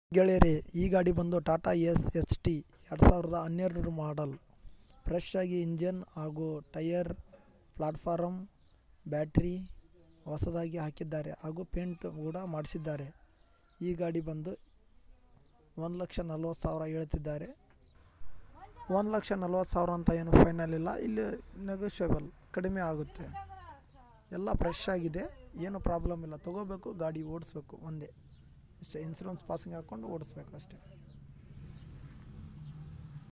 ಗೆಳೆಯರೇ ಈ ಗಾಡಿ ಬಂದು ಟಾಟಾ ಎಸ್ ಎಚ್ ಟಿ ಎರಡು ಸಾವಿರದ ಹನ್ನೆರಡು ಮಾಡಲ್ ಫ್ರೆಶ್ ಆಗಿ ಇಂಜನ್ ಹಾಗೂ ಟೈಯರ್ ಪ್ಲಾಟ್ಫಾರಮ್ ಬ್ಯಾಟ್ರಿ ಹೊಸದಾಗಿ ಹಾಕಿದ್ದಾರೆ ಹಾಗೂ ಪೇಂಟ್ ಕೂಡ ಮಾಡಿಸಿದ್ದಾರೆ ಈ ಗಾಡಿ ಬಂದು ಒಂದು ಲಕ್ಷ ನಲ್ವತ್ತು ಸಾವಿರ ಹೇಳ್ತಿದ್ದಾರೆ ಒಂದು ಲಕ್ಷ ನಲ್ವತ್ತು ಸಾವಿರ ಅಂತ ಏನು ಫೈನಲ್ ಇಲ್ಲ ಇಲ್ಲಿ ನೆಗೋಷಿಯಬಲ್ ಕಡಿಮೆ ಆಗುತ್ತೆ ಎಲ್ಲ ಫ್ರೆಶ್ ಆಗಿದೆ ಏನು ಪ್ರಾಬ್ಲಮ್ ಇಲ್ಲ ತೊಗೋಬೇಕು ಗಾಡಿ ಓಡಿಸ್ಬೇಕು ಒಂದೇ ಇಷ್ಟೇ ಇನ್ಸೂರೆನ್ಸ್ ಪಾಸಿಂಗ್ ಹಾಕ್ಕೊಂಡು ಓಡಿಸ್ಬೇಕು ಅಷ್ಟೇ